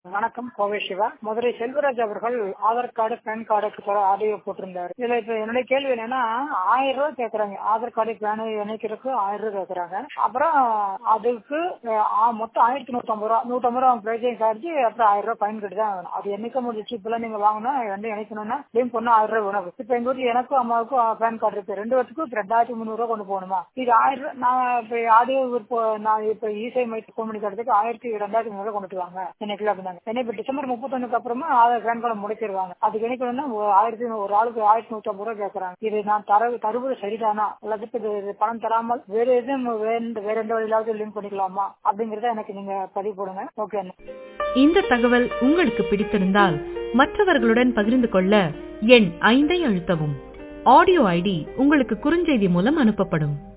வணக்கம் கோவை சிவா மதுரை செல்வராஜ் அவர்கள் Aadhaar card pan கார்டுக்கு தர ஆடியோ போட்டிருந்தாரு இதுல இப்ப என்னுடைய கேள்வி என்னன்னா ஆயிரம் ரூபாய் கேக்குறாங்க ஆதார் கார்டு பேன் இணைக்கிறதுக்கு ஆயிரம் ரூபாய் கேக்குறாங்க அப்புறம் அதுக்கு அஹ், மொத்தம் ஆயிரத்தி நூத்தம்பது ரூபா நூத்தம்பது ரூபா பிரேஜிங் சார்ஜ் அப்புறம் ஆயிரம் ரூபாய் பயன் கட்டி தான் வேணும் அது என்னைக்க முடிச்சு இப்பெல்லாம் நீங்க வாங்கினா ரெண்டும் இணைக்கணும்னா லிங்க் பண்ணா ஆயிரம் ரூபாய் வேணும் இப்ப எங்க வீட்டுல எனக்கும் அம்மாவுக்கும் பேன் கார்டு இருக்கு ரெண்டு வருஷத்துக்கு ரெண்டாயிரத்தி முந்நூறு ரூபாய் கொண்டு போகணுமா இது ஆயிரம் ரூபாய் நான் இப்ப ஆடியோ இப்போ நான் இப்ப இசை மைத்து ஃபோன் பண்ணி காட்டுறதுக்கு ஆயிரத்தி ரெண்டாயிரத்தி முந்நூறு ரூபாய் கொண்டுட்டு வாங்க எனக்கு அப்படின்னாங்க என்ன இப்ப டிசம்பர் முப்பத்தொன்னுக்கு அப்புறமா ஆதார் பேன் கார்டு முடிச்சிருவாங்க அதுக்கு இணைக்கணும்னா ஒரு ஆயிரத்தி ஒரு ஆளுக்கு ஆயிரத்தி நூத்தி ஐம்பது ரூபாய் கேட்கறாங்க இது நான் தர தருவது சரிதானா அல்லது இது இது பணம் தராமல் வேற எதுவும் வேற வேற எந்த வழியிலாவது லிங்க் பண்ணிக்கலாமா அப்படிங்கறத எனக்கு நீங்க பதிவு போடுங்க ஓகே இந்த தகவல் உங்களுக்கு பிடித்திருந்தால் மற்றவர்களுடன் பகிர்ந்து கொள்ள எண் ஐந்தை அழுத்தவும் ஆடியோ ஐடி உங்களுக்கு குறுஞ்செய்தி மூலம் அனுப்பப்படும்